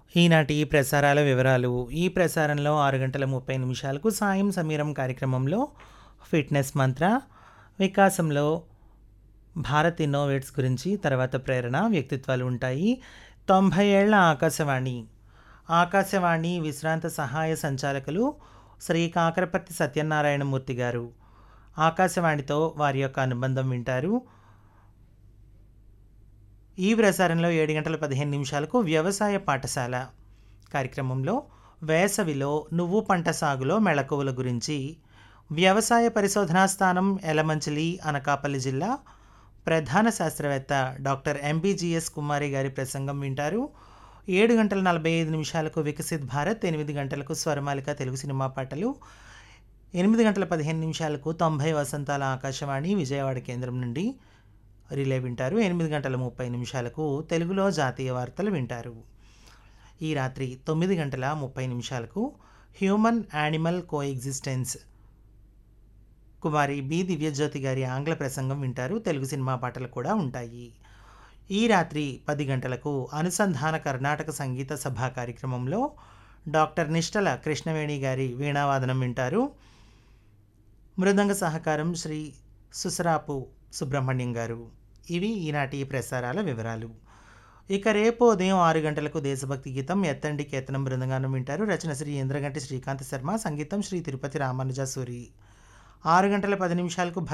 ఈనాటి ప్రసారాల వివరాలు ఈ ప్రసారంలో ఆరు గంటల ముప్పై నిమిషాలకు సాయం సమీరం కార్యక్రమంలో ఫిట్నెస్ మంత్ర వికాసంలో భారత్ ఇన్నోవేట్స్ గురించి తర్వాత ప్రేరణ వ్యక్తిత్వాలు ఉంటాయి తొంభై ఏళ్ల ఆకాశవాణి ఆకాశవాణి విశ్రాంత సహాయ సంచాలకులు శ్రీ కాకరపర్తి సత్యనారాయణమూర్తి గారు ఆకాశవాణితో వారి యొక్క అనుబంధం వింటారు ఈ ప్రసారంలో ఏడు గంటల పదిహేను నిమిషాలకు వ్యవసాయ పాఠశాల కార్యక్రమంలో వేసవిలో నువ్వు పంట సాగులో మెళకువల గురించి వ్యవసాయ పరిశోధనా స్థానం ఎలమంచిలి అనకాపల్లి జిల్లా ప్రధాన శాస్త్రవేత్త డాక్టర్ ఎంబీజీఎస్ కుమారి గారి ప్రసంగం వింటారు ఏడు గంటల నలభై ఐదు నిమిషాలకు వికసిత్ భారత్ ఎనిమిది గంటలకు స్వరమాలిక తెలుగు సినిమా పాటలు ఎనిమిది గంటల పదిహేను నిమిషాలకు తొంభై వసంతాల ఆకాశవాణి విజయవాడ కేంద్రం నుండి రిలే వింటారు ఎనిమిది గంటల ముప్పై నిమిషాలకు తెలుగులో జాతీయ వార్తలు వింటారు ఈ రాత్రి తొమ్మిది గంటల ముప్పై నిమిషాలకు human animal coexistence Kumari B Divyajyothi గారి ఆంగ్ల ప్రసంగం వింటారు తెలుగు సినిమా పాటలు కూడా ఉంటాయి ఈ రాత్రి పది గంటలకు అనుసంధాన కర్ణాటక సంగీత సభ కార్యక్రమంలో డాక్టర్ నిష్టల కృష్ణవేణి గారి వీణావాదనం వింటారు మృదంగ సహకారం శ్రీ సుసరాపు సుబ్రహ్మణ్యం గారు ఇవి ఈనాటి ప్రసారాల వివరాలు ఇక రేపు ఉదయం ఆరు గంటలకు దేశభక్తి గీతం ఎత్తండి కేతనం బృందంగానం వింటారు రచన శ్రీ ఇంద్రగంటి శ్రీకాంత్ శర్మ సంగీతం శ్రీ తిరుపతి రామానుజ సూరి ఆరు గంటల పది నిమిషాలకు